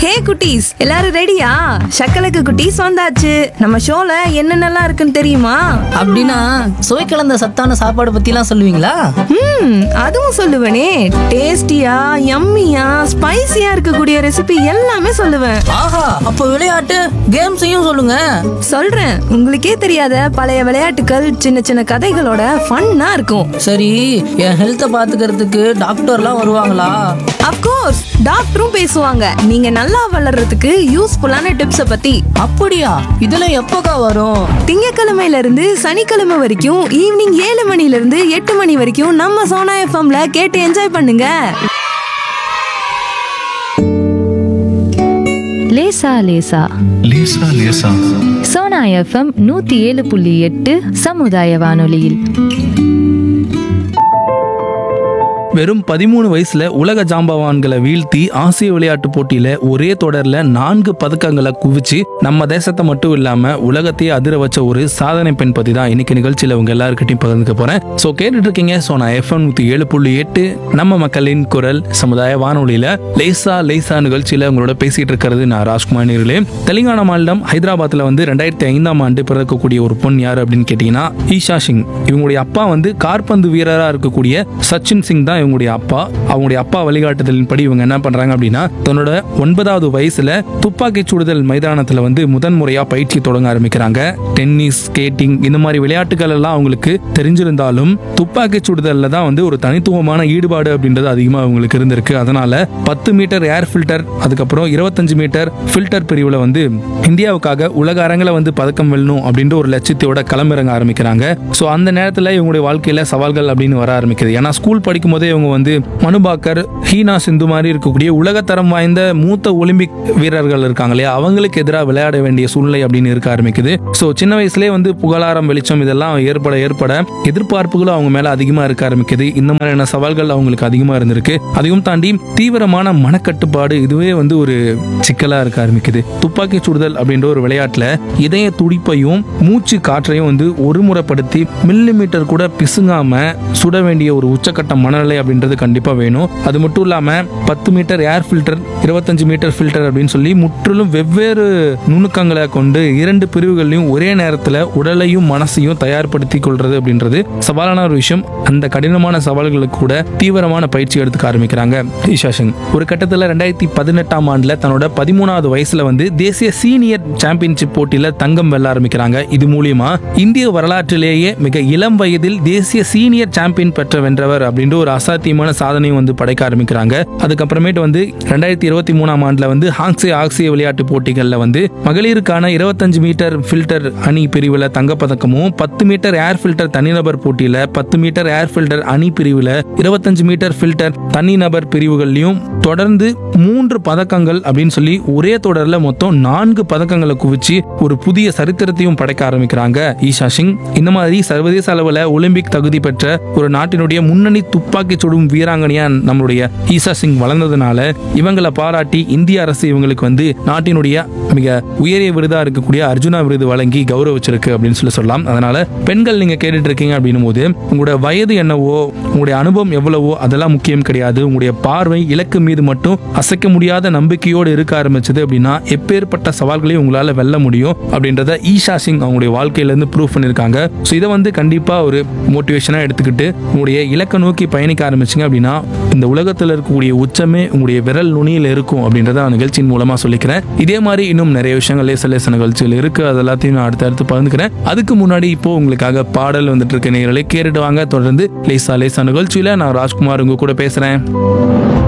ஹே குட்டீஸ் எல்லாரும் ரெடியா சக்கலக்கு குட்டீஸ் வந்தாச்சு நம்ம ஷோல என்னென்னலாம் இருக்குன்னு தெரியுமா அப்படின்னா சுவை கலந்த சத்தான சாப்பாடு பத்திலாம் சொல்லுவீங்களா ம் அதுவும் சொல்லுவேனே டேஸ்டியா யம்மியா ஸ்பைசியா இருக்கக்கூடிய ரெசிபி எல்லாமே சொல்லுவேன் ஆஹா அப்போ விளையாட்டு கேம்ஸையும் சொல்லுங்க சொல்றேன் உங்களுக்கே தெரியாத பழைய விளையாட்டுகள் சின்ன சின்ன கதைகளோட ஃபன்னா இருக்கும் சரி என் ஹெல்த்தை பாத்துக்கிறதுக்கு டாக்டர்லாம் வருவாங்களா அப்கோர்ஸ் டாக்டரும் பேசுவாங்க நீங்க நல்லா வளர்றதுக்கு யூஸ்ஃபுல்லான டிப்ஸை பத்தி அப்படியா இதெல்லாம் எப்போக்கா வரும் திங்கக்கிழமையில இருந்து சனிக்கிழமை வரைக்கும் ஈவினிங் ஏழு மணில இருந்து எட்டு மணி வரைக்கும் நம்ம சோனா எஃப்எம்ல கேட்டு என்ஜாய் பண்ணுங்க லேசா லேசா லேசா லேசா சோனா எஃப்எம் நூத்தி ஏழு புள்ளி எட்டு சமுதாய வானொலியில் வெறும் பதிமூணு வயசுல உலக ஜாம்பவான்களை வீழ்த்தி ஆசிய விளையாட்டு போட்டியில ஒரே தொடர்ல நான்கு பதக்கங்களை குவிச்சு நம்ம தேசத்தை மட்டும் இல்லாம உலகத்தையே அதிர வச்ச ஒரு சாதனை பெண் பத்தி தான் இன்னைக்கு நிகழ்ச்சியில உங்க எல்லாருக்கிட்டையும் பகிர்ந்துக்க போறேன் சோ கேட்டுட்டு இருக்கீங்க சோ நான் எஃப்எம் நூத்தி ஏழு புள்ளி எட்டு நம்ம மக்களின் குரல் சமுதாய வானொலியில லேசா லேசா நிகழ்ச்சியில உங்களோட பேசிட்டு இருக்கிறது நான் ராஜ்குமார் நேர்களே தெலுங்கானா மாநிலம் ஹைதராபாத்ல வந்து ரெண்டாயிரத்தி ஐந்தாம் ஆண்டு பிறக்கக்கூடிய ஒரு பொண் யாரு அப்படின்னு கேட்டீங்கன்னா ஈஷா சிங் இவங்களுடைய அப்பா வந்து கார்பந்து வீரரா இருக்கக்கூடிய சச்சின் சிங் தான் இவங்களுடைய அப்பா அவங்களுடைய அப்பா வழிகாட்டுதலின்படி இவங்க என்ன பண்றாங்க அப்படின்னா தன்னோட ஒன்பதாவது வயசுல துப்பாக்கி சுடுதல் மைதானத்துல வந்து முதன்முறையா பயிற்சி தொடங்க ஆரம்பிக்கிறாங்க டென்னிஸ் ஸ்கேட்டிங் இந்த மாதிரி விளையாட்டுகள் எல்லாம் அவங்களுக்கு தெரிஞ்சிருந்தாலும் துப்பாக்கி சுடுதல்ல தான் வந்து ஒரு தனித்துவமான ஈடுபாடு அப்படின்றது அதிகமா அவங்களுக்கு இருந்திருக்கு அதனால பத்து மீட்டர் ஏர் ஃபில்டர் அதுக்கப்புறம் இருபத்தஞ்சு மீட்டர் ஃபில்டர் பிரிவுல வந்து இந்தியாவுக்காக உலக அரங்கில் வந்து பதக்கம் வெல்லணும் அப்படின்ற ஒரு லட்சியத்தோட களமிறங்க ஆரம்பிக்கிறாங்க ஸோ அந்த நேரத்தில் இவங்களுடைய வாழ்க்கையில சவால்கள் அப்படின்னு வர ஆரம்பிக்குது ஏன்னா ஸ்கூல் படிக்கும் போதே இவங்க வந்து மனுபாக்கர் ஹீனா சிந்து மாதிரி இருக்கக்கூடிய உலகத்தரம் வாய்ந்த மூத்த ஒலிம்பிக் வீரர்கள் இருக்காங்க இல்லையா அவங்களுக்கு எதிராக விளையாட வேண்டிய சூழ்நிலை அப்படின்னு இருக்க ஆரம்பிக்குது ஸோ சின்ன வயசுலேயே வந்து புகழாரம் வெளிச்சம் இதெல்லாம் ஏற்பட ஏற்பட எதிர்பார்ப்புகளும் அவங்க மேல அதிகமா இருக்க ஆரம்பிக்குது இந்த மாதிரியான சவால்கள் அவங்களுக்கு அதிகமா இருந்திருக்கு அதையும் தாண்டி தீவிரமான மனக்கட்டுப்பாடு இதுவே வந்து ஒரு சிக்கலா இருக்க ஆரம்பிக்குது துப்பாக்கி சுடுதல் அப்படின்ற ஒரு விளையாட்டுல இதய துடிப்பையும் மூச்சு காற்றையும் வந்து ஒருமுறைப்படுத்தி மில்லி மீட்டர் கூட பிசுங்காம சுட வேண்டிய ஒரு உச்சக்கட்ட மனநிலை அப்படின்றது கண்டிப்பா வேணும் அது மட்டும் இல்லாம பத்து மீட்டர் ஏர் ஃபில்டர் இருபத்தஞ்சு மீட்டர் ஃபில்டர் அப்படின்னு சொல்லி முற்றிலும் வெவ்வேறு நுணுக்கங்களை கொண்டு இரண்டு பிரிவுகளையும் ஒரே நேரத்துல உடலையும் மனசையும் தயார்படுத்தி கொள்றது அப்படின்றது சவாலான ஒரு விஷயம் அந்த கடினமான சவால்களுக்கு கூட தீவிரமான பயிற்சி எடுத்துக்க ஆரம்பிக்கிறாங்க ஈஷா சிங் ஒரு கட்டத்துல ரெண்டாயிரத்தி பதினெட்டாம் ஆண்டுல தன்னோட பதிமூணாவது வயசுல வந்து தேசிய சீனியர் சாம்பியன்ஷிப் போட்டியில தங்கம் வெல்ல ஆரம்பிக்கிறாங்க இது மூலியமா இந்திய வரலாற்றிலேயே மிக இளம் வயதில் தேசிய சீனியர் சாம்பியன் பெற்ற வென்றவர் அப்படின்ற ஒரு அசாத்தியமான சாதனையும் வந்து படைக்க ஆரம்பிக்கிறாங்க அதுக்கப்புறமேட்டு வந்து ரெண்டாயிரத்தி இருபத்தி மூணாம் ஆண்டுல வந்து ஹாங்ஸே ஆசிய விளையாட்டு போட்டிகள்ல வந்து மகளிருக்கான இருபத்தஞ்சு மீட்டர் ஃபில்டர் அணி பிரிவுல தங்கப்பதக்கமும் பத்து மீட்டர் ஏர் ஃபில்டர் தனிநபர் போட்டியில பத்து மீட்டர் ஏர் ஃபில்டர் அணி பிரிவுல இருபத்தஞ்சு மீட்டர் ஃபில்டர் தனிநபர் பிரிவுகள்லயும் தொடர்ந்து மூன்று பதக்கங்கள் அப்படின்னு சொல்லி ஒரே தொடர்ல மொத்தம் நான்கு பதக்கங்களை குவிச்சு ஒரு புதிய சரித்திரத்தையும் படைக்க ஆரம்பிக்கிறாங்க ஈஷா சிங் இந்த மாதிரி சர்வதேச அளவுல ஒலிம்பிக் தகுதி பெற்ற ஒரு நாட்டினுடைய முன்னணி துப்பாக்கி சுடும் வீராங்கனையா நம்மளுடைய ஈஷா சிங் வளர்ந்ததுனால இவங்களை பாராட்டி இந்திய அரசு இவங்களுக்கு வந்து நாட்டினுடைய மிக உயரிய விருதா இருக்கக்கூடிய அர்ஜுனா விருது வழங்கி கௌரவிச்சிருக்கு அப்படின்னு சொல்லி சொல்லலாம் அதனால பெண்கள் நீங்க கேட்டுட்டு இருக்கீங்க அப்படின்னும் போது உங்களோட வயது என்னவோ உங்களுடைய அனுபவம் எவ்வளவோ அதெல்லாம் முக்கியம் கிடையாது உங்களுடைய பார்வை இலக்கு மீது மட்டும் அசைக்க முடியாத நம்பிக்கையோடு இருக்க ஆரம்பிச்சது அப்படின்னா எப்பேற்பட்ட சவால்களையும் உங்களால வெல்ல முடியும் அப்படின்றத ஈஷா சிங் அவங்களுடைய வாழ்க்கையில இருந்து ப்ரூவ் பண்ணிருக்காங்க ஸோ இதை வந்து கண்டிப்பா ஒரு மோட்டிவேஷனா எடுத்துக்கிட்டு உங்களுடைய இலக்கை நோக்கி பயணிக்க ஆரம்பிச்சிங்க அப்படின்னா இந்த உலகத்தில் இருக்கக்கூடிய உச்சமே உங்களுடைய விரல் நுனியில் இருக்கும் அப்படின்றத நான் நிகழ்ச்சியின் மூலமா சொல்லிக்கிறேன் இதே மாதிரி இன்னும் நிறைய விஷயங்கள் லேச லேச நிகழ்ச்சிகள் இருக்கு அது எல்லாத்தையும் நான் அடுத்து அடுத்து பகிர்ந்துக்கிறேன் அதுக்கு முன்னாடி இப்போ உங்களுக்காக பாடல் வந்துட்டு இருக்க நேர்களை கேட்டுட்டு வாங்க தொடர்ந்து லேசா லேசா நிகழ்ச்சியில நான் ராஜ்குமார் உங்க கூட பேசுறேன்